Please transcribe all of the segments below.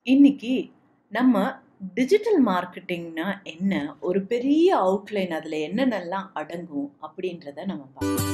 இன்னைக்கு நம்ம டிஜிட்டல் மார்க்கெட்டிங்னா என்ன ஒரு பெரிய அவுட்லைன் அதில் என்னென்னலாம் அடங்கும் அப்படின்றத நம்ம பார்க்கலாம்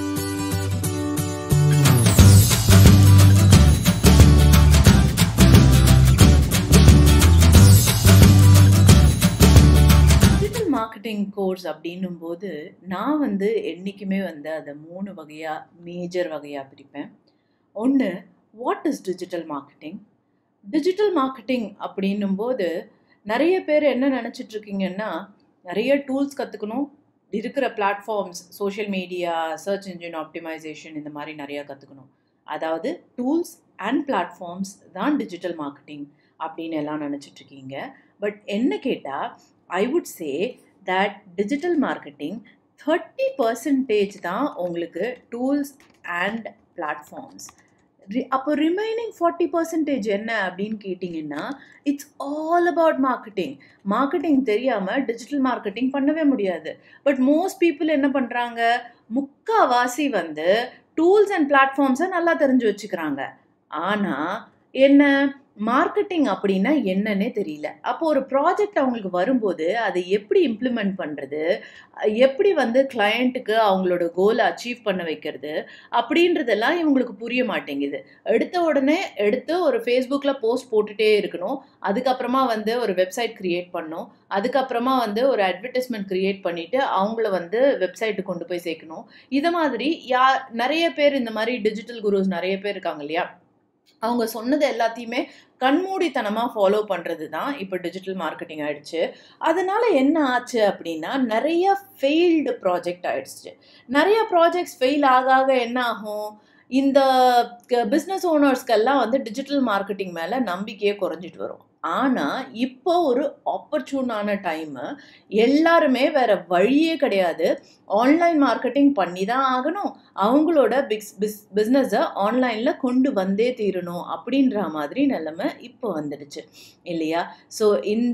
டிஜிட்டல் மார்க்கெட்டிங் கோர்ஸ் அப்படின்னும் போது நான் வந்து என்றைக்குமே வந்து அதை மூணு வகையாக மேஜர் வகையாக பிரிப்பேன் ஒன்று what is digital marketing digital marketing அப்படின்னும் போது நிறைய பேர் என்ன நினச்சிட்டு இருக்கீங்கன்னா நிறைய டூல்ஸ் கற்றுக்கணும் இருக்கிற platforms social media search engine optimisation இந்த மாதிரி நிறையா கற்றுக்கணும் அதாவது டூல்ஸ் அண்ட் பிளாட்ஃபார்ம்ஸ் தான் டிஜிட்டல் மார்க்கெட்டிங் அப்படின்னு எல்லாம் நினச்சிட்டு இருக்கீங்க பட் என்ன கேட்டால் I would say that digital marketing thirty percentage தான் உங்களுக்கு டூல்ஸ் அண்ட் பிளாட்ஃபார்ம்ஸ் அப்போ ரிமைனிங் ஃபார்ட்டி பர்சன்டேஜ் என்ன அப்படின்னு கேட்டிங்கன்னா it's all about marketing marketing தெரியாமல் டிஜிட்டல் மார்க்கெட்டிங் பண்ணவே முடியாது பட் மோஸ்ட் பீப்புள் என்ன பண்ணுறாங்க முக்காவாசி வந்து டூல்ஸ் அண்ட் பிளாட்ஃபார்ம்ஸை நல்லா தெரிஞ்சு வச்சுக்கிறாங்க ஆனால் என்ன மார்க்கெட்டிங் அப்படின்னா என்னன்னே தெரியல அப்போ ஒரு ப்ராஜெக்ட் அவங்களுக்கு வரும்போது அதை எப்படி இம்ப்ளிமெண்ட் பண்ணுறது எப்படி வந்து கிளையண்ட்டுக்கு அவங்களோட கோலை அச்சீவ் பண்ண வைக்கிறது அப்படின்றதெல்லாம் இவங்களுக்கு புரிய மாட்டேங்குது எடுத்த உடனே எடுத்து ஒரு ஃபேஸ்புக்கில் போஸ்ட் போட்டுகிட்டே இருக்கணும் அதுக்கப்புறமா வந்து ஒரு வெப்சைட் க்ரியேட் பண்ணணும் அதுக்கப்புறமா வந்து ஒரு அட்வர்டைஸ்மெண்ட் க்ரியேட் பண்ணிவிட்டு அவங்கள வந்து வெப்சைட்டு கொண்டு போய் சேர்க்கணும் இதை மாதிரி யா நிறைய பேர் இந்த மாதிரி டிஜிட்டல் குரூஸ் நிறைய பேர் இருக்காங்க இல்லையா அவங்க சொன்னது எல்லாத்தையுமே கண்மூடித்தனமாக ஃபாலோ பண்ணுறது தான் இப்போ டிஜிட்டல் மார்க்கெட்டிங் ஆயிடுச்சு அதனால என்ன ஆச்சு அப்படின்னா நிறைய ஃபெயில்டு ப்ராஜெக்ட் ஆயிடுச்சு நிறைய ப்ராஜெக்ட்ஸ் ஃபெயில் ஆக ஆக என்ன ஆகும் இந்த பிஸ்னஸ் ஓனர்ஸ்க்கெல்லாம் வந்து டிஜிட்டல் மார்க்கெட்டிங் மேலே நம்பிக்கையே குறைஞ்சிட்டு வரும் ஆனால் இப்போ ஒரு ஆப்பர்ச்சூனான டைமு எல்லாருமே வேற வழியே கிடையாது ஆன்லைன் மார்க்கெட்டிங் பண்ணி தான் ஆகணும் அவங்களோட பிக்ஸ் பிஸ் பிஸ்னஸை ஆன்லைனில் கொண்டு வந்தே தீரணும் அப்படின்ற மாதிரி நிலைமை இப்போ வந்துடுச்சு இல்லையா ஸோ இந்த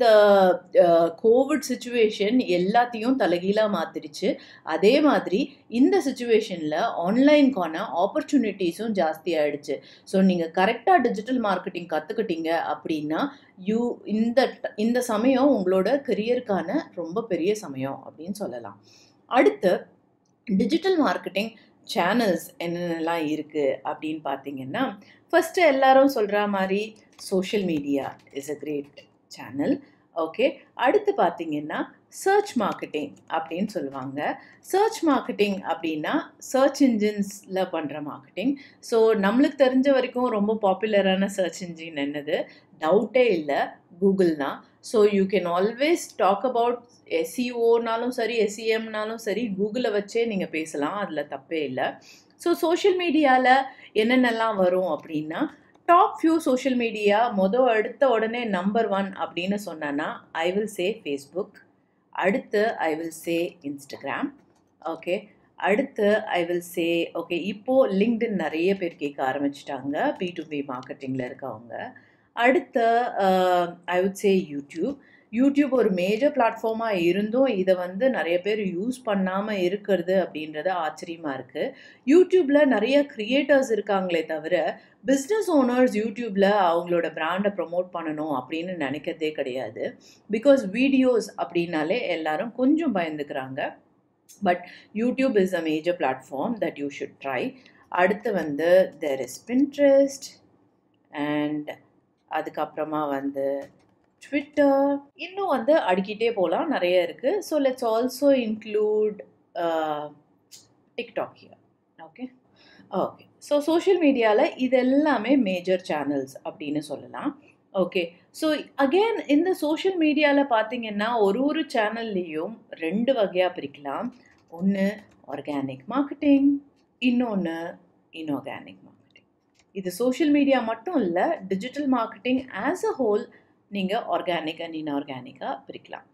கோவிட் சுச்சுவேஷன் எல்லாத்தையும் தலைகீழாக மாற்றிடுச்சு அதே மாதிரி இந்த சுச்சுவேஷனில் ஆன்லைனுக்கான ஆப்பர்ச்சுனிட்டிஸும் ஜாஸ்தி ஆயிடுச்சு ஸோ நீங்கள் கரெக்டாக டிஜிட்டல் மார்க்கெட்டிங் கற்றுக்கிட்டீங்க அப்படின்னா யூ இந்த இந்த சமயம் உங்களோட கரியருக்கான ரொம்ப பெரிய சமயம் அப்படின்னு சொல்லலாம் அடுத்து டிஜிட்டல் மார்க்கெட்டிங் சேனல்ஸ் என்னென்னலாம் இருக்குது அப்படின்னு பார்த்தீங்கன்னா ஃபஸ்ட்டு எல்லாரும் சொல்கிற மாதிரி social media is a great channel okay அடுத்து பார்த்தீங்கன்னா சர்ச் மார்க்கெட்டிங் அப்படின்னு சொல்லுவாங்க சர்ச் மார்க்கெட்டிங் அப்படின்னா சர்ச் இன்ஜின்ஸில் பண்ணுற மார்க்கெட்டிங் ஸோ நம்மளுக்கு தெரிஞ்ச வரைக்கும் ரொம்ப பாப்புலரான சர்ச் இன்ஜின் என்னது டவுட்டே இல்லை கூகுள் தான் so you can always talk about எஸ்இஓனாலும் சரி எஸ்இஎம்னாலும் சரி கூகுளை வச்சே நீங்கள் பேசலாம் அதில் தப்பே இல்லை ஸோ சோஷியல் மீடியாவில் என்னென்னலாம் வரும் அப்படின்னா டாப் ஃபியூ சோஷியல் மீடியா மொதல் எடுத்த உடனே நம்பர் ஒன் அப்படின்னு சொன்னேன்னா ஐ வில் சே ஃபேஸ்புக் அடுத்து I will say Instagram okay அடுத்து ஐ வில் சே ஓகே இப்போது லிங்க்டின் நிறைய பேர் கேட்க ஆரம்பிச்சிட்டாங்க பி டு பி மார்க்கெட்டிங்கில் இருக்கவங்க அடுத்து I would say YouTube YouTube ஒரு மேஜர் பிளாட்ஃபார்மாக இருந்தும் இதை வந்து நிறைய பேர் யூஸ் பண்ணாமல் இருக்கிறது அப்படின்றது ஆச்சரியமாக இருக்குது யூடியூப்பில் நிறைய க்ரியேட்டர்ஸ் இருக்காங்களே தவிர பிஸ்னஸ் ஓனர்ஸ் யூடியூப்பில் அவங்களோட பிராண்டை ப்ரமோட் பண்ணணும் அப்படின்னு நினைக்கிறதே கிடையாது பிகாஸ் வீடியோஸ் அப்படின்னாலே எல்லாரும் கொஞ்சம் பயந்துக்கிறாங்க but YouTube is a major platform that you should try அடுத்து வந்து தெர் இஸ் பின்ட்ரெஸ்ட் அண்ட் அதுக்கப்புறமா வந்து ட்விட்டர் இன்னும் வந்து அடிக்கிட்டே போகலாம் நிறைய இருக்குது so let's also include TikTok here okay okay so social மீடியாவில் இது எல்லாமே மேஜர் சேனல்ஸ் அப்படின்னு சொல்லலாம் ஓகே ஸோ அகெயின் இந்த சோஷியல் மீடியாவில் பார்த்தீங்கன்னா ஒரு ஒரு சேனல்லையும் ரெண்டு வகையாக பிரிக்கலாம் ஒன்று ஆர்கானிக் மார்க்கெட்டிங் இன்னொன்று இன்ஆர்கானிக் மார்க்கெட்டிங் இது சோஷியல் மீடியா மட்டும் இல்லை digital marketing as a whole நீங்கள் ஆர்கானிக் அண்ட் இன்ஆர்கானிக்காக பிரிக்கலாம்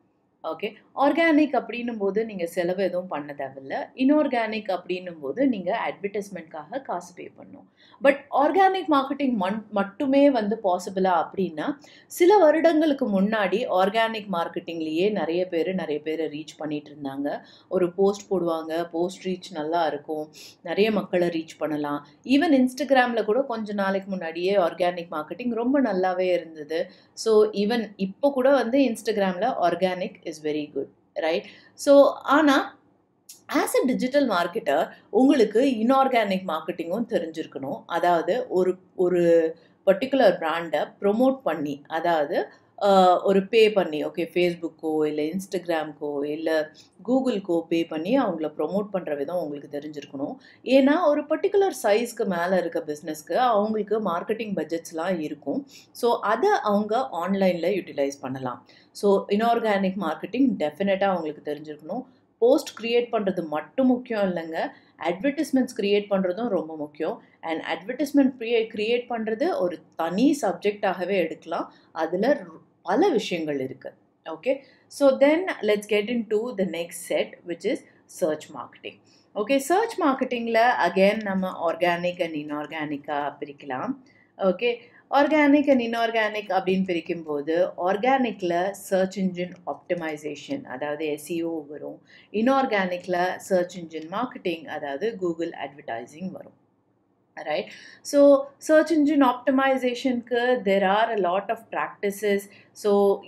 ஓகே ஆர்கானிக் அப்படின்னும் போது நீங்கள் செலவு எதுவும் பண்ண தேவையில்ல இன்ஆர்கானிக் அப்படின்னும் போது நீங்கள் அட்வர்டைஸ்மெண்ட்காக காசு பே பண்ணணும் பட் ஆர்கானிக் மார்க்கெட்டிங் மண் மட்டுமே வந்து பாசிபிளா அப்படின்னா சில வருடங்களுக்கு முன்னாடி ஆர்கானிக் மார்க்கெட்டிங்லேயே நிறைய பேர் நிறைய பேரை ரீச் பண்ணிட்டு இருந்தாங்க ஒரு போஸ்ட் போடுவாங்க போஸ்ட் ரீச் நல்லா இருக்கும் நிறைய மக்களை ரீச் பண்ணலாம் ஈவன் இன்ஸ்டாகிராமில் கூட கொஞ்ச நாளைக்கு முன்னாடியே ஆர்கானிக் மார்க்கெட்டிங் ரொம்ப நல்லாவே இருந்தது ஸோ ஈவன் இப்போ கூட வந்து இன்ஸ்டாகிராமில் organic is very good right so ஆனால் ஆஸ் அ டிஜிட்டல் மார்க்கெட்டர் உங்களுக்கு இன்ஆர்கானிக் மார்க்கெட்டிங்கும் தெரிஞ்சிருக்கணும் அதாவது ஒரு ஒரு பர்டிகுலர் பிராண்டை ப்ரொமோட் பண்ணி அதாவது ஆஹ், ஒரு பே பண்ணி ஓகே ஃபேஸ்புக்கோ இல்லை இன்ஸ்டாகிராம்க்கோ இல்லை கூகுள்க்கோ பே பண்ணி அவங்கள ப்ரொமோட் பண்ணுற விதம் உங்களுக்கு தெரிஞ்சிருக்கணும் ஏன்னா ஒரு பர்டிகுலர் சைஸ்க்கு மேலே இருக்க பிஸ்னஸ்க்கு அவங்களுக்கு மார்க்கெட்டிங் பட்ஜெட்ஸ்லாம் இருக்கும் ஸோ அதை அவங்க ஆன்லைனில் யூட்டிலைஸ் பண்ணலாம் ஸோ இன்ஆர்கானிக் மார்க்கெட்டிங் டெஃபினட்டாக அவங்களுக்கு தெரிஞ்சிருக்கணும் போஸ்ட் க்ரியேட் பண்ணுறது மட்டும் முக்கியம் இல்லைங்க அட்வர்டைஸ்மெண்ட்ஸ் க்ரியேட் பண்ணுறதும் ரொம்ப முக்கியம் அண்ட் அட்வர்டைஸ்மெண்ட் க்ரியே க்ரியேட் பண்ணுறது ஒரு தனி சப்ஜெக்டாகவே எடுக்கலாம் அதில் பல விஷயங்கள் இருக்குது okay so then let's get in to the next set which is search marketing okay search மார்க்கெட்டிங்கில் அகெயின் நம்ம ஆர்கானிக் அண்ட் இன்ஆர்கானிக்காக பிரிக்கலாம் ஓகே ஆர்கானிக் அண்ட் இன்ஆர்கானிக் அப்படின்னு பிரிக்கும்போது ஆர்கானிக்கில் சர்ச் இன்ஜின் ஆப்டிமைசேஷன் அதாவது எஸ்இஓ வரும் இன்ஆர்கானிக்கில் சர்ச் இன்ஜின் மார்க்கெட்டிங் அதாவது கூகுள் அட்வர்டைசிங் வரும் ரைட் ஸோ சர்ச் இன்ஜின் ஆப்டிமைசேஷனுக்கு there are a lot of practices so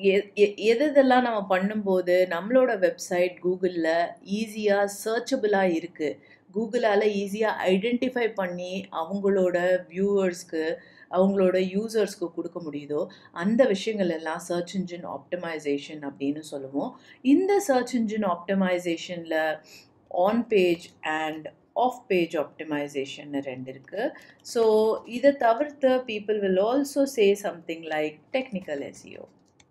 எது இதெல்லாம் நம்ம பண்ணும்போது நம்மளோட வெப்சைட் கூகுளில் ஈஸியாக சர்ச்சபிளாக இருக்குது கூகுளால் ஈஸியாக ஐடென்டிஃபை பண்ணி அவங்களோட வியூவர்ஸ்க்கு அவங்களோட யூசர்ஸ்க்கு கொடுக்க முடியுதோ அந்த விஷயங்கள் எல்லாம் சர்ச் இன்ஜின் ஆப்டிமைசேஷன் அப்படின்னு சொல்லுவோம் இந்த சர்ச் இன்ஜின் ஆப்டிமைசேஷனில் on page and off page optimization ரெண்டு இருக்குது ஸோ இதை தவிர்த்து people will also say something like technical SEO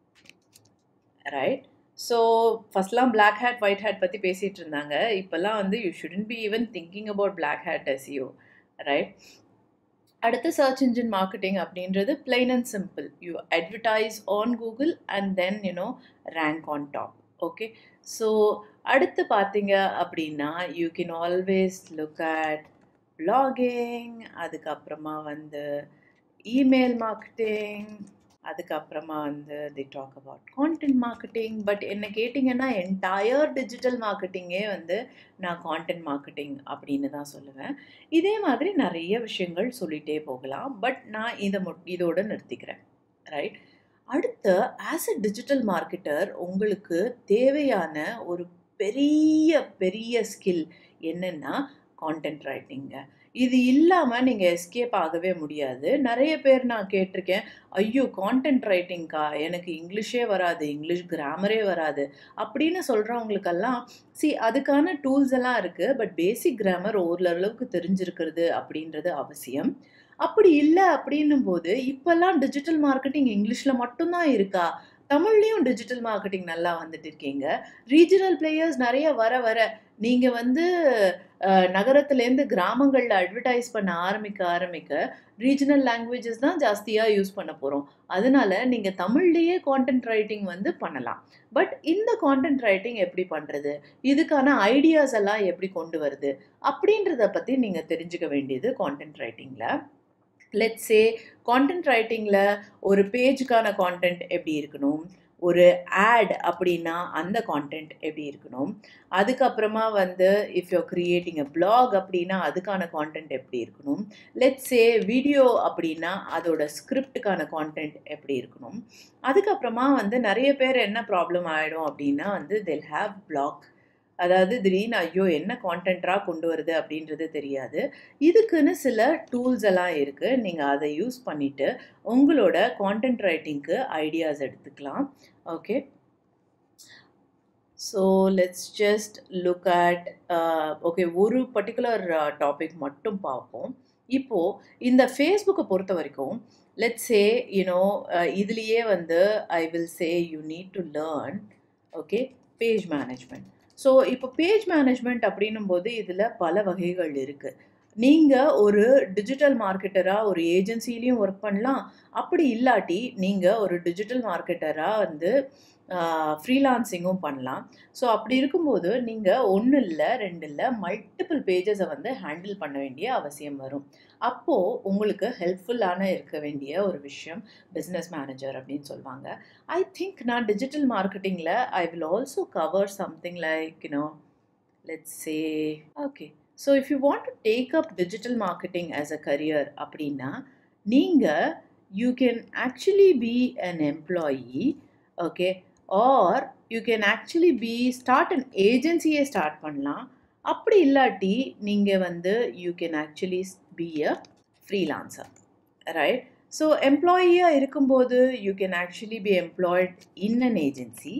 right so ஃபஸ்ட்லாம் பிளாக் ஹேட் ஒயிட் ஹேட் பற்றி பேசிகிட்டு இருந்தாங்க இப்போல்லாம் வந்து you shouldn't be even thinking about black hat SEO right அடுத்து சர்ச் இன்ஜின் மார்க்கெட்டிங் அப்படின்றது plain and simple you advertise on Google and then you know rank on top okay so அடுத்து பார்த்தீங்க அப்படின்னா you can always look at blogging அதுக்கப்புறமா வந்து email marketing அதுக்கப்புறமா வந்து the talk about content marketing but என்ன கேட்டிங்கன்னா என்டையர் டிஜிட்டல் மார்க்கெட்டிங்கே வந்து நான் கான்டென்ட் மார்க்கெட்டிங் அப்படின்னு தான் சொல்லுவேன் இதே மாதிரி நிறைய விஷயங்கள் சொல்லிகிட்டே போகலாம் பட் நான் இதை மொ இதோடு நிறுத்திக்கிறேன் ரைட் அடுத்து ஆஸ் அ டிஜிட்டல் மார்க்கெட்டர் உங்களுக்கு தேவையான ஒரு பெரிய பெரிய ஸ்கில் என்னென்னா கான்டென்ட் ரைட்டிங்க இது இல்லாமல் நீங்கள் எஸ்கேப் ஆகவே முடியாது நிறைய பேர் நான் கேட்டிருக்கேன் ஐயோ கான்டென்ட் ரைட்டிங்க்கா எனக்கு இங்கிலீஷே வராது இங்கிலீஷ் கிராமரே வராது அப்படின்னு சொல்கிறவங்களுக்கெல்லாம் சி அதுக்கான டூல்ஸ் எல்லாம் இருக்குது பட் பேசிக் கிராமர் ஓரளவுக்கு தெரிஞ்சிருக்கிறது அப்படின்றது அவசியம் அப்படி இல்லை அப்படின்னும் போது இப்போல்லாம் டிஜிட்டல் மார்க்கெட்டிங் இங்கிலீஷில் மட்டும்தான் இருக்கா தமிழ்லேயும் டிஜிட்டல் மார்க்கெட்டிங் நல்லா வந்துட்டு இருக்கீங்க ரீஜனல் பிளேயர்ஸ் நிறைய வர வர நீங்கள் வந்து நகரத்துலேருந்து கிராமங்களில் அட்வர்டைஸ் பண்ண ஆரம்பிக்க ஆரம்பிக்க ரீஜனல் லாங்குவேஜஸ் தான் ஜாஸ்தியாக யூஸ் பண்ண போகிறோம் அதனால நீங்கள் தமிழ்லேயே கான்டென்ட் ரைட்டிங் வந்து பண்ணலாம் பட் இந்த கான்டென்ட் ரைட்டிங் எப்படி பண்ணுறது இதுக்கான ஐடியாஸ் எல்லாம் எப்படி கொண்டு வருது அப்படின்றத பற்றி நீங்கள் தெரிஞ்சுக்க வேண்டியது கான்டென்ட் ரைட்டிங்கில் லெட்ஸ் சே கான்டென்ட் ரைட்டிங்கில் ஒரு பேஜுக்கான கான்டென்ட் எப்படி இருக்கணும் ஒரு ஆட் அப்படின்னா அந்த கான்டென்ட் எப்படி இருக்கணும் அதுக்கப்புறமா வந்து if you creating a blog அப்படின்னா அதுக்கான கான்டென்ட் எப்படி இருக்கணும் லெட்ஸ் சே வீடியோ அப்படின்னா அதோட ஸ்கிரிப்டுக்கான கான்டென்ட் எப்படி இருக்கணும் அதுக்கப்புறமா வந்து நிறைய பேர் என்ன ப்ராப்ளம் ஆகிடும் அப்படின்னா வந்து தெல் ஹாவ் பிளாக் அதாவது திடீர்னு ஐயோ என்ன கான்டென்ட்டாக கொண்டு வருது அப்படின்றது தெரியாது இதுக்குன்னு சில டூல்ஸ் எல்லாம் இருக்குது நீங்கள் அதை யூஸ் பண்ணிவிட்டு உங்களோட கான்டென்ட் ரைட்டிங்க்கு ஐடியாஸ் எடுத்துக்கலாம் okay so let's just look at okay ஒரு பர்டிகுலர் டாபிக் மட்டும் பார்ப்போம் இப்போது இந்த ஃபேஸ்புக்கை பொறுத்த வரைக்கும் லெட்ஸ் சே யூனோ இதுலேயே வந்து I will say you need to learn okay page management so இப்போ பேஜ் மேனேஜ்மெண்ட் அப்படின்னும் போது இதில் பல வகைகள் இருக்குது நீங்கள் ஒரு டிஜிட்டல் மார்க்கெட்டராக ஒரு ஏஜென்சிலையும் ஒர்க் பண்ணலாம் அப்படி இல்லாட்டி நீங்கள் ஒரு டிஜிட்டல் மார்க்கெட்டராக வந்து ஃப்ரீலான்சிங்கும் பண்ணலாம் ஸோ அப்படி இருக்கும்போது நீங்கள் ஒன்று இல்லை ரெண்டு இல்லை மல்டிபிள் பேஜஸை வந்து ஹேண்டில் பண்ண வேண்டிய அவசியம் வரும் அப்போது உங்களுக்கு ஹெல்ப்ஃபுல்லான இருக்க வேண்டிய ஒரு விஷயம் பிஸ்னஸ் மேனேஜர் அப்படின்னு சொல்லுவாங்க ஐ திங்க் நான் டிஜிட்டல் மார்க்கெட்டிங்கில் I will also cover something like you know let's say okay so if you want to take up digital marketing as a career அப்படின்னா நீங்கள் you can actually be an employee okay or you can actually be start an ஏஜென்சியை start பண்ணலாம் அப்படி இல்லாட்டி நீங்கள் வந்து you can actually be a freelancer right so எம்ப்ளாயியாக இருக்கும்போது you can actually be employed in an agency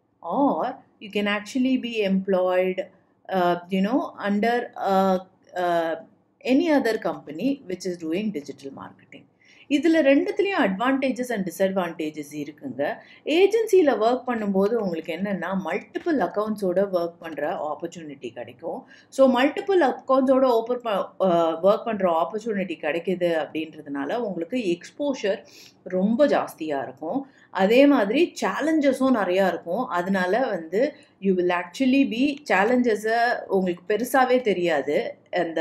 or you can actually be employed you know under uh, uh, any other company which is doing digital marketing இதில் ரெண்டுத்துலேயும் advantages and disadvantages இருக்குங்க ஏஜென்சியில் work பண்ணும்போது உங்களுக்கு என்னென்னா multiple அக்கௌண்ட்ஸோட work பண்ணுற opportunity கிடைக்கும் so multiple அக்கௌண்ட்ஸோட ஓப்பன் ப ஒர்க் பண்ணுற ஆப்பர்ச்சுனிட்டி கிடைக்கிது அப்படின்றதுனால உங்களுக்கு எக்ஸ்போஷர் ரொம்ப ஜாஸ்தியாக இருக்கும் அதே மாதிரி சேலஞ்சஸும் நிறையா இருக்கும் அதனால வந்து யூ வில் ஆக்சுவலி பி சேலஞ்சஸை உங்களுக்கு பெருசாகவே தெரியாது அந்த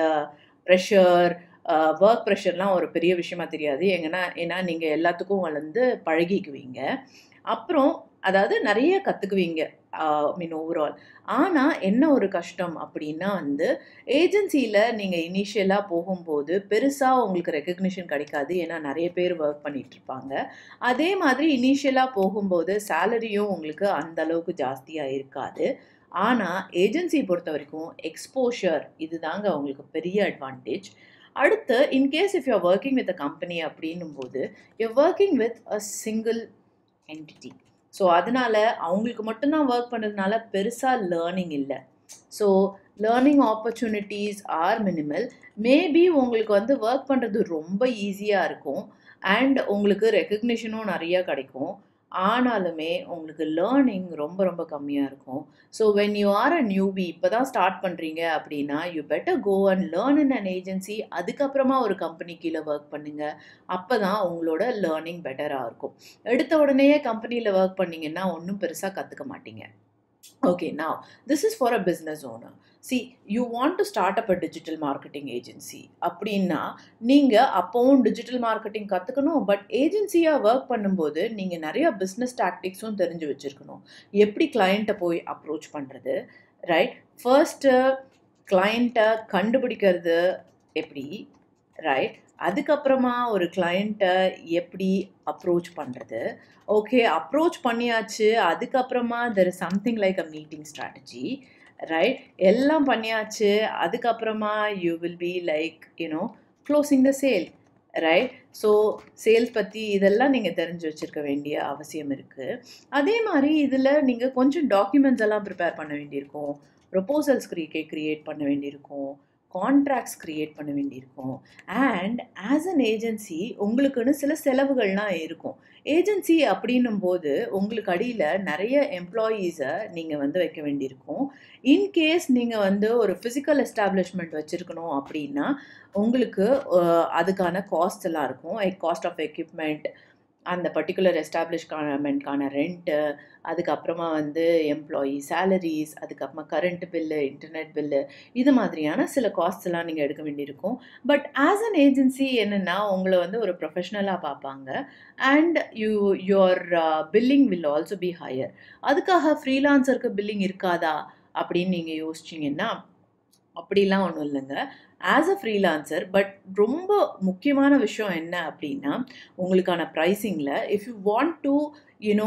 ப்ரெஷர் ஒர்க் ப்ரெஷர்லாம் ஒரு பெரிய விஷயமா தெரியாது எங்கன்னா ஏன்னா நீங்கள் எல்லாத்துக்கும் வளர்ந்து பழகிக்குவீங்க அப்புறம் அதாவது நிறைய கற்றுக்குவீங்க மீன் ஓவரால் ஆனால் என்ன ஒரு கஷ்டம் அப்படின்னா வந்து ஏஜென்சியில் நீங்கள் இனிஷியலாக போகும்போது பெருசாக உங்களுக்கு ரெக்கக்னிஷன் கிடைக்காது ஏன்னா நிறைய பேர் ஒர்க் பண்ணிகிட்டு இருப்பாங்க அதே மாதிரி இனிஷியலாக போகும்போது சேலரியும் உங்களுக்கு அந்த அளவுக்கு ஜாஸ்தியாக இருக்காது ஆனால் ஏஜென்சி பொறுத்த வரைக்கும் எக்ஸ்போஷர் இதுதாங்க உங்களுக்கு பெரிய அட்வான்டேஜ் அடுத்து in case if you working with a company அப்படின்னும் போது you working with a single entity so அதனால் அவங்களுக்கு மட்டும்தான் ஒர்க் பண்ணுறதுனால பெருசாக லேர்னிங் இல்லை so learning opportunities are minimal maybe உங்களுக்கு வந்து ஒர்க் பண்ணுறது ரொம்ப ஈஸியாக இருக்கும் அண்ட் உங்களுக்கு ரெக்கக்னிஷனும் நிறையா கிடைக்கும் ஆனாலுமே உங்களுக்கு லேர்னிங் ரொம்ப ரொம்ப கம்மியாக இருக்கும் so when you are a newbie இப்போ தான் ஸ்டார்ட் பண்ணுறீங்க அப்படின்னா you better go and learn in an agency அதுக்கப்புறமா ஒரு கம்பெனி கீழே ஒர்க் பண்ணுங்கள் அப்போ தான் உங்களோட லேர்னிங் பெட்டராக இருக்கும் எடுத்த உடனேயே கம்பெனியில் ஒர்க் பண்ணிங்கன்னா ஒன்றும் பெருசாக கற்றுக்க மாட்டீங்க okay now this is for a business owner see you want to start up a digital marketing agency அப்படின்னா நீங்கள் அப்போவும் டிஜிட்டல் மார்க்கெட்டிங் கற்றுக்கணும் பட் ஏஜென்சியாக ஒர்க் பண்ணும்போது நீங்கள் நிறைய பிஸ்னஸ் டாக்டிக்ஸும் தெரிஞ்சு வச்சுருக்கணும் எப்படி கிளைண்ட்டை போய் அப்ரோச் பண்ணுறது ரைட் ஃபர்ஸ்ட்டு கிளைண்ட்டை கண்டுபிடிக்கிறது எப்படி ரைட் அதுக்கப்புறமா ஒரு கிளைண்ட்டை எப்படி அப்ரோச் பண்ணுறது ஓகே அப்ரோச் பண்ணியாச்சு அதுக்கப்புறமா there is something like a meeting strategy right எல்லாம் பண்ணியாச்சு அதுக்கப்புறமா you will be like you know closing the sale right so sales பற்றி இதெல்லாம் நீங்கள் தெரிஞ்சு வச்சுருக்க வேண்டிய அவசியம் இருக்குது அதே மாதிரி இதில் நீங்கள் கொஞ்சம் டாக்குமெண்ட்ஸ் எல்லாம் ப்ரிப்பேர் பண்ண வேண்டியிருக்கும் ப்ரொப்போசல்ஸ் க்ரீ க்ரியேட் பண்ண வேண்டியிருக்கும் கான்ட்ராக்ட்ஸ் க்ரியேட் பண்ண வேண்டியிருக்கும் அண்ட் ஆஸ் அன் ஏஜென்சி உங்களுக்குன்னு சில செலவுகள்லாம் இருக்கும் ஏஜென்சி அப்படின்னும் போது உங்களுக்கு அடியில் நிறைய எம்ப்ளாயீஸை நீங்கள் வந்து வைக்க வேண்டியிருக்கும் இன்கேஸ் நீங்கள் வந்து ஒரு ஃபிசிக்கல் எஸ்டாப்ளிஷ்மெண்ட் வச்சுருக்கணும் அப்படின்னா உங்களுக்கு அதுக்கான காஸ்ட் எல்லாம் இருக்கும் காஸ்ட் ஆஃப் எக்யூப்மெண்ட் அந்த பர்டிகுலர் எஸ்டாப்ளிஷ்மெண்ட்கான ரெண்ட்டு அதுக்கப்புறமா வந்து எம்ப்ளாயி சேலரிஸ் அதுக்கப்புறமா கரண்ட் பில்லு இன்டர்நெட் பில்லு இது மாதிரியான சில காஸ்ட் எல்லாம் நீங்கள் எடுக்க வேண்டியிருக்கும் பட் ஆஸ் அன் ஏஜென்சி என்னென்னா உங்களை வந்து ஒரு ப்ரொஃபஷ்னலாக பார்ப்பாங்க and you your billing will also be higher அதுக்காக ஃப்ரீலான்சருக்கு பில்லிங் இருக்காதா அப்படின்னு நீங்கள் யோசிச்சிங்கன்னா அப்படிலாம் ஒன்றும் இல்லைங்க ஆஸ் அ ஃப்ரீலான்சர் பட் ரொம்ப முக்கியமான விஷயம் என்ன அப்படின்னா உங்களுக்கான ப்ரைஸிங்கில் if you want to you know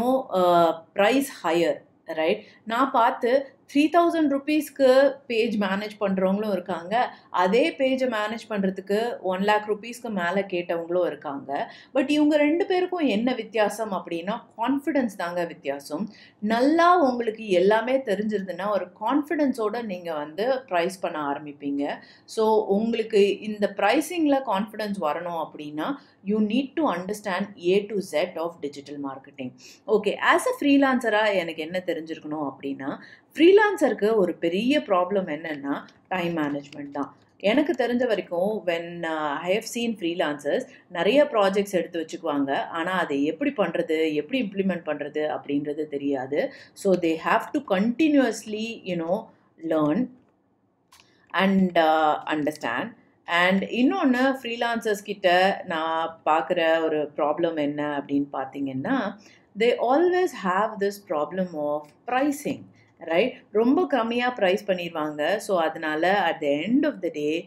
price higher right நான் பார்த்து த்ரீ தௌசண்ட் ருபீஸ்க்கு பேஜ் மேனேஜ் பண்ணுறவங்களும் இருக்காங்க அதே பேஜை மேனேஜ் பண்ணுறதுக்கு ஒன் லேக் ருபீஸ்க்கு மேலே கேட்டவங்களும் இருக்காங்க பட் இவங்க ரெண்டு பேருக்கும் என்ன வித்தியாசம் அப்படின்னா கான்ஃபிடென்ஸ் தாங்க வித்தியாசம் நல்லா உங்களுக்கு எல்லாமே தெரிஞ்சிருதுன்னா ஒரு கான்ஃபிடென்ஸோடு நீங்கள் வந்து ப்ரைஸ் பண்ண ஆரம்பிப்பீங்க ஸோ உங்களுக்கு இந்த ப்ரைஸிங்கில் கான்ஃபிடென்ஸ் வரணும் அப்படின்னா you need to understand a to set of digital marketing okay as a ஃப்ரீலான்சராக எனக்கு என்ன தெரிஞ்சிருக்கணும் அப்படின்னா ஃப்ரீலான்சருக்கு ஒரு பெரிய ப்ராப்ளம் என்னென்னா டைம் மேனேஜ்மெண்ட் தான் எனக்கு தெரிஞ்ச வரைக்கும் when I have seen freelancers நிறைய ப்ராஜெக்ட்ஸ் எடுத்து வச்சுக்குவாங்க ஆனால் அதை எப்படி பண்ணுறது எப்படி இம்ப்ளிமெண்ட் பண்ணுறது அப்படின்றது தெரியாது so they have to continuously you know learn and understand and இன்னொன்று ஃப்ரீலான்சர்ஸ் கிட்ட நான் பார்க்குற ஒரு ப்ராப்ளம் என்ன அப்படின்னு பார்த்தீங்கன்னா they always have this problem of pricing right ரொம்ப கம்மியாக ப்ரைஸ் பண்ணிடுவாங்க ஸோ அதனால at the end of the day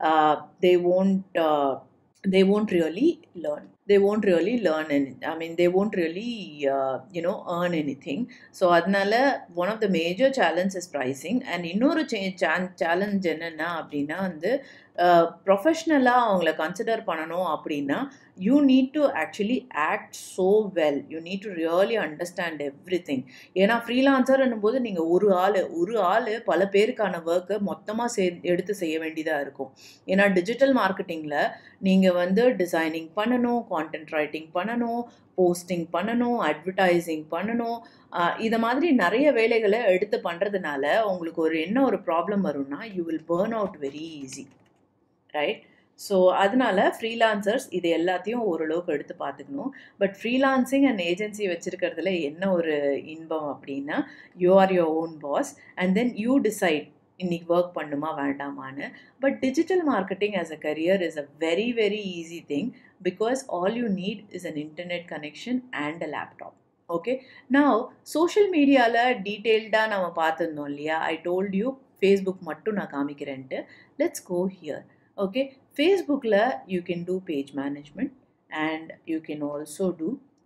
they won't they won't really learn they won't really learn any i mean they won't really uh, you know earn anything so அதனால one of the major challenge is pricing and இன்னொரு challenge என்னென்னா அப்படின்னா வந்து ப்ரொஃபஷ்னலாக அவங்கள consider பண்ணணும் அப்படின்னா you need to actually act so well you need to really understand every thing ஏன்னா ஃப்ரீலான்சர்ன்னும் போது நீங்கள் ஒரு ஆள் ஒரு ஆள் பல பேருக்கான ஒர்க்கை மொத்தமாக சே எடுத்து செய்ய வேண்டியதாக இருக்கும் ஏன்னா டிஜிட்டல் மார்க்கெட்டிங்கில் நீங்கள் வந்து டிசைனிங் பண்ணணும் கான்டென்ட் ரைட்டிங் பண்ணணும் போஸ்டிங் பண்ணணும் அட்வர்டைஸிங் பண்ணணும் இதை மாதிரி நிறைய வேலைகளை எடுத்து பண்ணுறதுனால உங்களுக்கு ஒரு என்ன ஒரு ப்ராப்ளம் வரும்னா you will burn out very easy right so அதனால ஃப்ரீலான்சர்ஸ் இது எல்லாத்தையும் ஓரளவுக்கு எடுத்து பார்த்துக்கணும் பட் ஃப்ரீலான்சிங் அண்ட் ஏஜென்சி வச்சுருக்கிறதுல என்ன ஒரு இன்பம் அப்படின்னா you are your own boss and then you decide இன்னைக்கு ஒர்க் பண்ணுமா வேண்டாமான்னு but digital marketing as a career is a very very easy thing because all you need is an internet connection and a laptop okay நான் social மீடியாவில் டீட்டெயில்டாக நம்ம பார்த்துருந்தோம் இல்லையா I told you Facebook மட்டும் நான் காமிக்கிறேன்ட்டு let's go here okay facebook la you can do page management and you can also do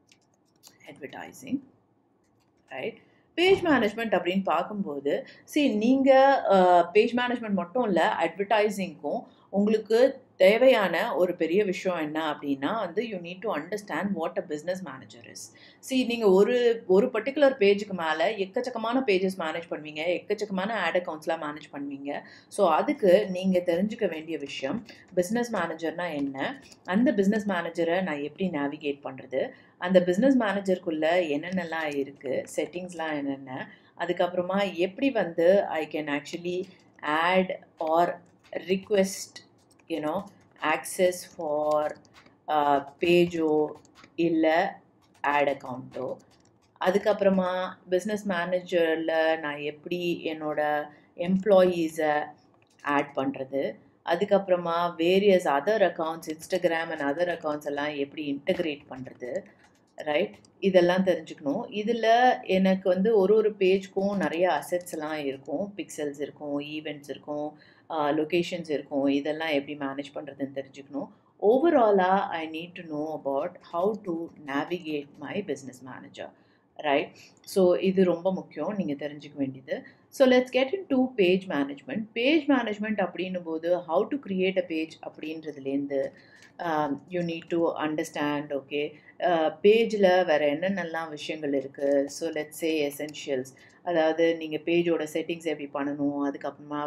advertising right page management அப்படின்னு பார்க்கும்போது சரி நீங்கள் பேஜ் மேனேஜ்மெண்ட் மட்டும் இல்லை அட்வர்டைஸிங்க்கும் உங்களுக்கு தேவையான ஒரு பெரிய விஷயம் என்ன அப்படின்னா வந்து you need to understand what a business manager is சி நீங்கள் ஒரு ஒரு பர்டிகுலர் பேஜுக்கு மேலே எக்கச்சக்கமான பேஜஸ் மேனேஜ் பண்ணுவீங்க எக்கச்சக்கமான ஆட் அக்கௌண்ட்ஸ்லாம் மேனேஜ் பண்ணுவீங்க ஸோ அதுக்கு நீங்கள் தெரிஞ்சுக்க வேண்டிய விஷயம் பிஸ்னஸ் மேனேஜர்னால் என்ன அந்த பிஸ்னஸ் மேனேஜரை நான் எப்படி நேவிகேட் பண்ணுறது அந்த பிஸ்னஸ் மேனேஜருக்குள்ளே என்னென்னலாம் இருக்குது செட்டிங்ஸ்லாம் என்னென்ன அதுக்கப்புறமா எப்படி வந்து I can actually add or request you know access for பேஜோ இல்லை ஆட் அக்கௌண்ட்டோ அதுக்கப்புறமா பிஸ்னஸ் மேனேஜரில் நான் எப்படி என்னோட எம்ப்ளாயீஸை ஆட் பண்ணுறது அதுக்கப்புறமா various other accounts Instagram and other accounts எல்லாம் எப்படி இன்டகிரேட் பண்ணுறது ரைட் இதெல்லாம் தெரிஞ்சுக்கணும் இதில் எனக்கு வந்து ஒரு ஒரு பேஜ்க்கும் நிறைய அசெட்ஸ் எல்லாம் இருக்கும் பிக்சல்ஸ் இருக்கும் ஈவெண்ட்ஸ் இருக்கும் லொக்கேஷன்ஸ் இருக்கும் இதெல்லாம் எப்படி மேனேஜ் பண்ணுறதுன்னு தெரிஞ்சுக்கணும் ஓவராலாக I need to know about how to navigate my business manager right so இது ரொம்ப முக்கியம் நீங்கள் தெரிஞ்சுக்க வேண்டியது so let's get in to page management page management அப்படின்னும் போது how to create a page அப்படின்றதுலேருந்து you need to understand okay பேஜில் வேறு என்னென்னலாம் விஷயங்கள் இருக்குது ஸோ லெட்ஸ் சே எசென்ஷியல்ஸ் அதாவது நீங்கள் பேஜோட செட்டிங்ஸ் எப்படி பண்ணணும் அதுக்கப்புறமா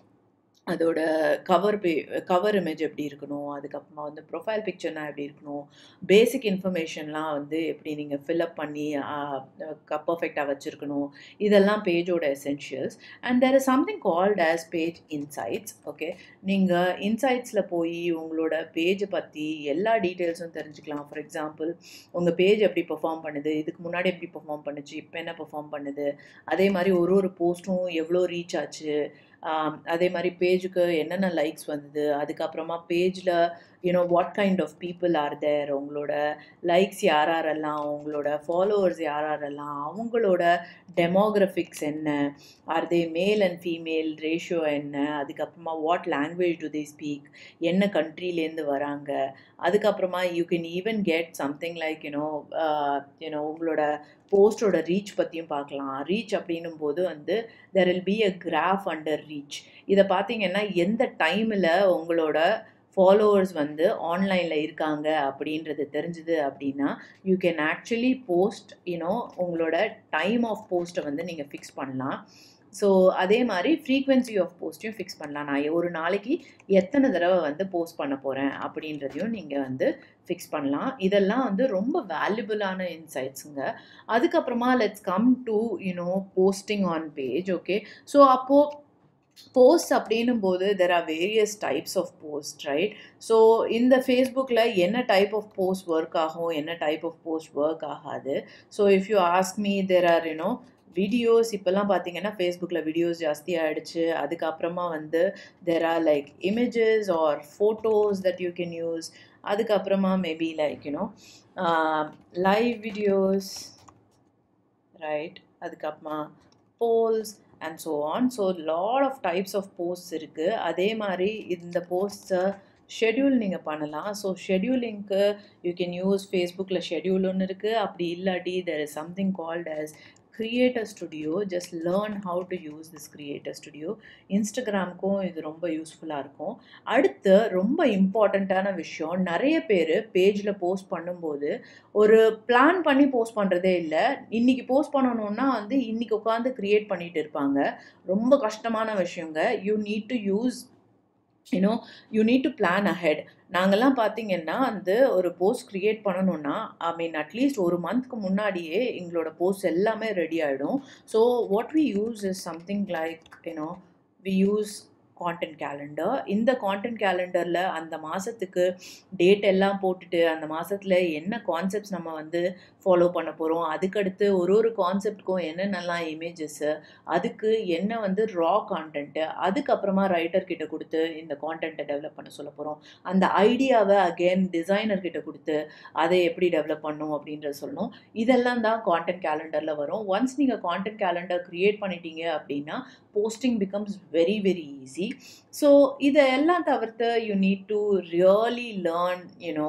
அதோட கவர் பே கவர் இமேஜ் எப்படி இருக்கணும் அதுக்கப்புறமா வந்து ப்ரொஃபைல் பிக்சர்னா எப்படி இருக்கணும் பேசிக் இன்ஃபர்மேஷன்லாம் வந்து எப்படி நீங்கள் ஃபில்அப் பண்ணி பர்ஃபெக்டாக வச்சுருக்கணும் இதெல்லாம் பேஜோட essentials and there is something called as page insights okay நீங்கள் இன்சைட்ஸில் போய் உங்களோட பேஜை பற்றி எல்லா டீட்டெயில்ஸும் தெரிஞ்சுக்கலாம் ஃபார் எக்ஸாம்பிள் உங்கள் பேஜ் எப்படி பெர்ஃபார்ம் பண்ணுது இதுக்கு முன்னாடி எப்படி பெர்ஃபார்ம் பண்ணுச்சு இப்போ என்ன பெர்ஃபார்ம் பண்ணுது அதே மாதிரி ஒரு ஒரு போஸ்ட்டும் எவ்வளோ ரீச் ஆச்சு அதே மாதிரி பேஜுக்கு என்னென்ன லைக்ஸ் வந்தது அதுக்கப்புறமா பேஜில் you know what kind of people are there உங்களோட லைக்ஸ் யார் யாரெல்லாம் உங்களோட ஃபாலோவர்ஸ் யார் யாரெல்லாம் அவங்களோட டெமோக்ராஃபிக்ஸ் என்ன R they male and female ratio என்ன அதுக்கப்புறமா what language do they speak என்ன கண்ட்ரிலேருந்து வராங்க அதுக்கப்புறமா you can even get something like you know you know உங்களோட போஸ்டோட ரீச் பற்றியும் பார்க்கலாம் ரீச் அப்படின்னும் போது வந்து there will be a graph under reach இதை பார்த்தீங்கன்னா எந்த டைமில் உங்களோட ஃபாலோவர்ஸ் வந்து ஆன்லைனில் இருக்காங்க அப்படின்றது தெரிஞ்சுது அப்படின்னா you can actually post you know உங்களோட டைம் ஆஃப் போஸ்ட்டை வந்து நீங்கள் ஃபிக்ஸ் பண்ணலாம் ஸோ அதே மாதிரி ஃப்ரீக்வன்சி ஆஃப் போஸ்ட்டையும் ஃபிக்ஸ் பண்ணலாம் நான் ஒரு நாளைக்கு எத்தனை தடவை வந்து போஸ்ட் பண்ண போகிறேன் அப்படின்றதையும் நீங்கள் வந்து ஃபிக்ஸ் பண்ணலாம் இதெல்லாம் வந்து ரொம்ப வேல்யூபிளான இன்சைட்ஸுங்க அதுக்கப்புறமா let's come to you know posting on page okay so அப்போது போஸ்ட் அப்படின்னும் போது there are various types of post right so இந்த ஃபேஸ்புக்கில் என்ன டைப் ஆஃப் போஸ்ட் ஒர்க் ஆகும் என்ன டைப் ஆஃப் போஸ்ட் ஒர்க் ஆகாது so if you ask me there are you know videos இப்போல்லாம் பார்த்தீங்கன்னா ஃபேஸ்புக்கில் வீடியோஸ் ஜாஸ்தி ஆகிடுச்சு அதுக்கப்புறமா வந்து there are like images or photos that you can use அதுக்கப்புறமா maybe like you know live videos right அதுக்கப்புறமா polls and so on so lot of types of posts இருக்குது அதே மாதிரி இந்த போஸ்ட்ஸை ஷெட்யூல் நீங்கள் பண்ணலாம் ஸோ ஷெட்யூலிங்க்கு யூ கேன் யூஸ் ஃபேஸ்புக்கில் ஷெட்யூல் ஒன்று இருக்குது அப்படி இல்லாட்டி there is something called as creator studio just learn how to use this creator studio இன்ஸ்டாகிராமுக்கும் இது ரொம்ப யூஸ்ஃபுல்லாக இருக்கும் அடுத்து ரொம்ப இம்பார்ட்டண்ட்டான விஷயம் நிறைய பேர் பேஜில் போஸ்ட் பண்ணும்போது ஒரு பிளான் பண்ணி போஸ்ட் பண்ணுறதே இல்லை இன்றைக்கி போஸ்ட் பண்ணணுன்னா வந்து இன்றைக்கி உட்காந்து க்ரியேட் பண்ணிகிட்டு இருப்பாங்க ரொம்ப கஷ்டமான விஷயங்க you need to use you know you need to plan ahead நாங்கள்லாம் பார்த்தீங்கன்னா வந்து ஒரு போஸ்ட் க்ரியேட் பண்ணணுன்னா ஐ மீன் அட்லீஸ்ட் ஒரு மந்த்க்கு முன்னாடியே எங்களோட போஸ்ட் எல்லாமே ரெடி ஆகிடும் so what we use is something like you know we use content calendar இந்த கான்டென்ட் கேலண்டரில் அந்த மாதத்துக்கு டேட் எல்லாம் போட்டுட்டு அந்த மாதத்தில் என்ன கான்செப்ட்ஸ் நம்ம வந்து ஃபாலோ பண்ண போகிறோம் அதுக்கடுத்து ஒரு ஒரு கான்செப்ட்க்கும் என்னென்னலாம் இமேஜஸ்ஸு அதுக்கு என்ன வந்து ரா கான்டென்ட்டு அதுக்கப்புறமா ரைட்டர் கிட்ட கொடுத்து இந்த கான்டென்ட்டை டெவலப் பண்ண சொல்ல போகிறோம் அந்த ஐடியாவை அகெயின் டிசைனர் கிட்ட கொடுத்து அதை எப்படி டெவலப் பண்ணும் அப்படின்றத சொல்லணும் இதெல்லாம் தான் கான்டென்ட் கேலண்டரில் வரும் ஒன்ஸ் நீங்கள் கான்டென்ட் கேலண்டர் க்ரியேட் பண்ணிட்டீங்க அப்படின்னா posting becomes very very easy so இதை எல்லாம் தவிர்த்து you need to really learn you know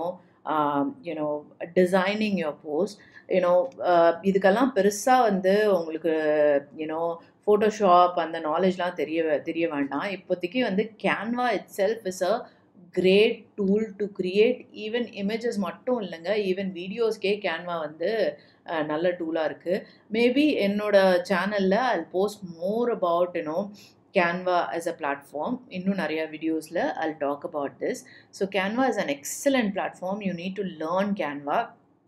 you know designing your post you know இதுக்கெல்லாம் பெருசாக வந்து உங்களுக்கு யூனோ ஃபோட்டோஷாப் அந்த நாலேஜ்லாம் தெரிய தெரிய வேண்டாம் இப்போதைக்கு வந்து Canva itself is a great tool to create even images மட்டும் இல்லைங்க ஈவன் வீடியோஸ்க்கே கேன்வா வந்து நல்ல டூலாக இருக்குது மேபி என்னோட சேனலில் I post more about you know Canva as a platform இன்னும் நிறையா வீடியோஸில் I talk about this so Canva is an excellent platform you need to learn Canva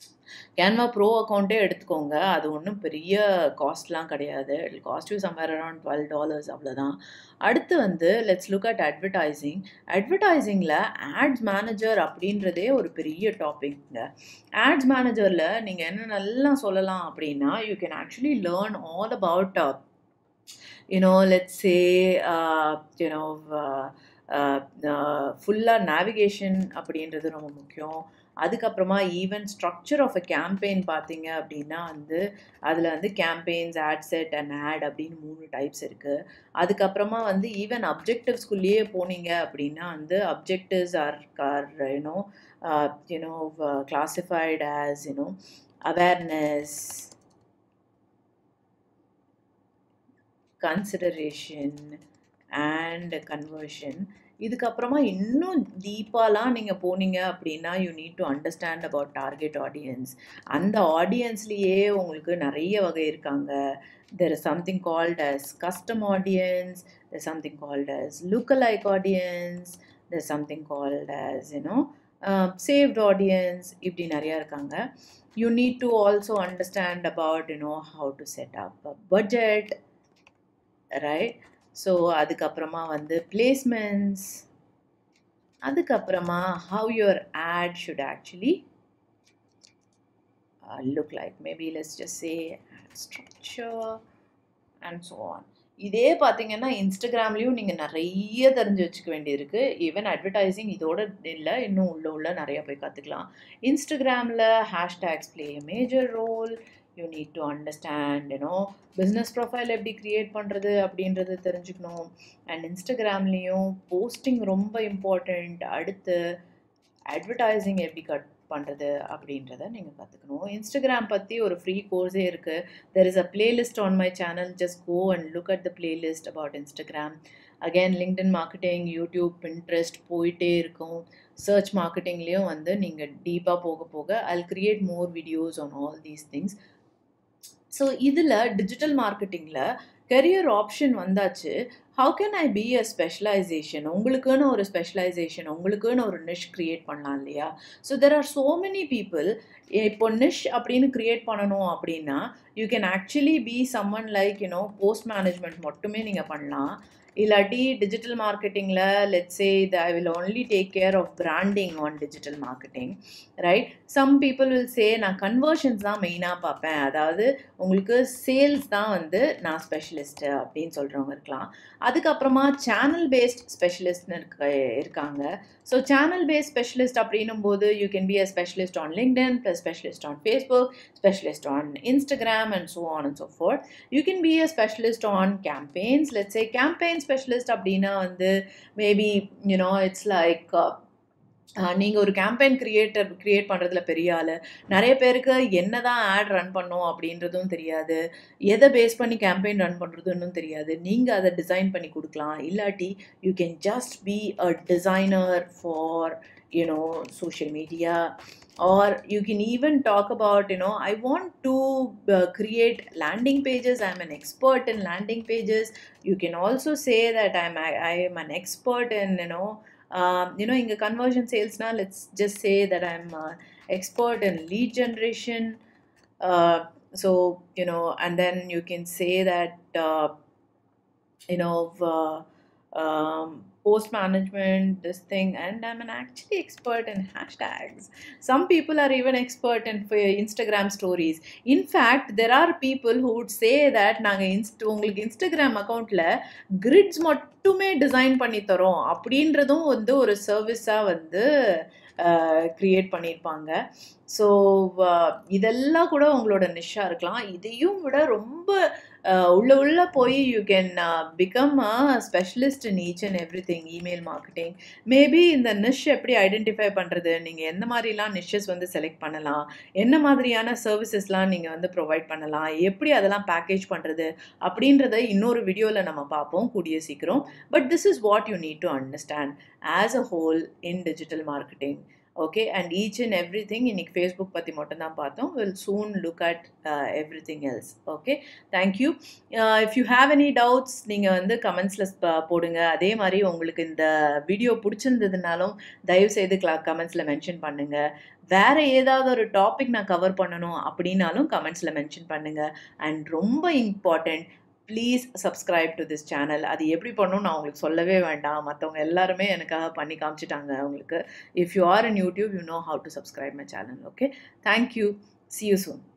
Canva pro அக்கௌண்ட்டே எடுத்துக்கோங்க அது ஒன்றும் பெரிய காஸ்ட்லாம் கிடையாது it cost you somewhere around twelve dollars அவ்வளோதான் அடுத்து வந்து லெட்ஸ் லுக் அட் அட்வர்டைசிங் அட்வர்டைசிங்கில் ஆட்ஸ் மேனேஜர் அப்படின்றதே ஒரு பெரிய டாபிக்ங்க ஆட்ஸ் மேனேஜரில் நீங்கள் என்னென்னலாம் சொல்லலாம் அப்படின்னா you can actually learn all about you know let's say you know ஃபுல்லாக நேவிகேஷன் அப்படின்றது ரொம்ப முக்கியம் அதுக்கப்புறமா even structure of a campaign பார்த்தீங்க அப்படின்னா வந்து அதில் வந்து campaigns ad set and ad அப்படின்னு மூணு டைப்ஸ் இருக்குது அதுக்கப்புறமா வந்து ஈவன் அப்ஜெக்டிவ்ஸ்குள்ளேயே போனீங்க அப்படின்னா வந்து objectives are are you know you know classified as you know awareness consideration and conversion இதுக்கப்புறமா இன்னும் டீப்பாலாம் நீங்கள் போனீங்க அப்படின்னா you need to understand about target audience அந்த ஆடியன்ஸ்லேயே உங்களுக்கு நிறைய வகை இருக்காங்க there is something called as custom audience there something called as lookalike audience there something called as you know saved audience இப்படி நிறையா இருக்காங்க you need to also understand about you know how to set up budget right so அதுக்கப்புறமா வந்து placements அதுக்கப்புறமா how your ad should actually look like maybe less just say structure and so on இதே பார்த்தீங்கன்னா இன்ஸ்டாகிராம்லேயும் நீங்கள் நிறைய தெரிஞ்சு வச்சுக்க வேண்டியிருக்கு ஈவன் அட்வர்டைஸிங் இதோட இல்லை இன்னும் உள்ள உள்ள நிறையா போய் கற்றுக்கலாம் இன்ஸ்டாகிராமில் hashtags play major role you need to understand you know business profile எப்படி க்ரியேட் பண்ணுறது அப்படின்றது தெரிஞ்சுக்கணும் அண்ட் இன்ஸ்டாகிராம்லேயும் போஸ்டிங் ரொம்ப இம்பார்ட்டண்ட் அடுத்து அட்வர்டைஸிங் எப்படி கட் பண்ணுறது அப்படின்றத நீங்கள் கற்றுக்கணும் இன்ஸ்டாகிராம் பற்றி ஒரு ஃப்ரீ கோர்ஸே இருக்குது there is a playlist on my channel just go and look at the playlist about Instagram again LinkedIn marketing YouTube Pinterest போயிட்டே இருக்கும் சர்ச் மார்க்கெட்டிங்லேயும் வந்து நீங்கள் டீப்பாக போக போக I create more videos on all these things so இதில் digital மார்க்கெட்டிங்கில் கெரியர் ஆப்ஷன் வந்தாச்சு how can I be a specialisation உங்களுக்குன்னு ஒரு ஸ்பெஷலைசேஷன் உங்களுக்குன்னு ஒரு நிஷ் க்ரியேட் பண்ணலாம் இல்லையா so there are so many people இப்போ நிஷ் அப்படின்னு க்ரியேட் பண்ணணும் அப்படின்னா you can actually be someone like you know post management மட்டுமே நீங்கள் பண்ணலாம் இல்லாட்டி டிஜிட்டல் மார்க்கெட்டிங்கில் let's say the I will only take care of branding on digital marketing right some people will say நான் கன்வர்ஷன்ஸ் தான் மெயினாக பார்ப்பேன் அதாவது உங்களுக்கு சேல்ஸ் தான் வந்து நான் ஸ்பெஷலிஸ்ட்டு அப்படின்னு சொல்கிறவங்க இருக்கலாம் அதுக்கப்புறமா சேனல் பேஸ்ட் ஸ்பெஷலிஸ்ட்னு இருக்க இருக்காங்க ஸோ சேனல் பேஸ்ட் ஸ்பெஷலிஸ்ட் அப்படின்னும் போது you can be a specialist on LinkedIn plus specialist on Facebook specialist on Instagram and so on and so forth you can be a specialist on campaigns let's a campaign specialist அப்படின்னா வந்து maybe you know it's like நீங்கள் ஒரு campaign creator create பண்ணுறதுல பெரிய ஆள் நிறைய பேருக்கு என்ன தான் ஆட் ரன் பண்ணோம் அப்படின்றதும் தெரியாது எதை பேஸ் பண்ணி கேம்பெயின் ரன் பண்ணுறதுன்னு தெரியாது நீங்கள் அதை டிசைன் பண்ணி கொடுக்கலாம் இல்லாட்டி you can just be a designer for you know social media or you can even talk about you know i want to uh, create landing pages i'm an expert in landing pages you can also say that i'm i, I am an expert in you know um, you know in the conversion sales now let's just say that i'm uh, expert in lead generation uh, so you know and then you can say that uh, you know uh, um, post management this thing and i'm an actually expert in hashtags some people are even expert in for instagram stories in fact there are people who would say that நாங்கள் இன்ஸ்ட் உங்களுக்கு Instagram அக்கௌண்ட்டில் grids மட்டுமே design பண்ணி தரோம் அப்படின்றதும் வந்து ஒரு சர்வீஸாக வந்து க்ரியேட் பண்ணியிருப்பாங்க ஸோ இதெல்லாம் கூட உங்களோட நிஷ்ஷாக இருக்கலாம் இதையும் விட ரொம்ப உள்ள உள்ள போய் you can become a specialist in each and every thing email marketing maybe இந்த நிஷ் எப்படி ஐடென்டிஃபை பண்ணுறது நீங்கள் எந்த மாதிரிலாம் நிஷ்ஷஸ் வந்து செலக்ட் பண்ணலாம் என்ன மாதிரியான சர்வீசஸ்லாம் நீங்கள் வந்து ப்ரொவைட் பண்ணலாம் எப்படி அதெல்லாம் பேக்கேஜ் பண்ணுறது அப்படின்றத இன்னொரு வீடியோவில் நம்ம பார்ப்போம் கூடிய சீக்கிரம் but this is what you need to understand as a whole in digital marketing okay and each and every thing இன்னைக்கு ஃபேஸ்புக் பற்றி மட்டும்தான் பார்த்தோம் will soon look at every thing else okay thank you if you have any doubts நீங்கள் வந்து கமெண்ட்ஸில் போடுங்க அதே மாதிரி உங்களுக்கு இந்த வீடியோ பிடிச்சிருந்ததுனாலும் தயவுசெய்து கிளா கமெண்ட்ஸில் மென்ஷன் பண்ணுங்கள் வேறு ஏதாவது ஒரு டாபிக் நான் கவர் பண்ணணும் அப்படின்னாலும் கமெண்ட்ஸில் மென்ஷன் பண்ணுங்கள் அண்ட் ரொம்ப important please subscribe to this channel அது எப்படி பண்ணணும் நான் உங்களுக்கு சொல்லவே வேண்டாம் மற்றவங்க எல்லாருமே எனக்காக பண்ணி காமிச்சிட்டாங்க அவங்களுக்கு if you are in YouTube you know how to subscribe my channel okay thank you see you soon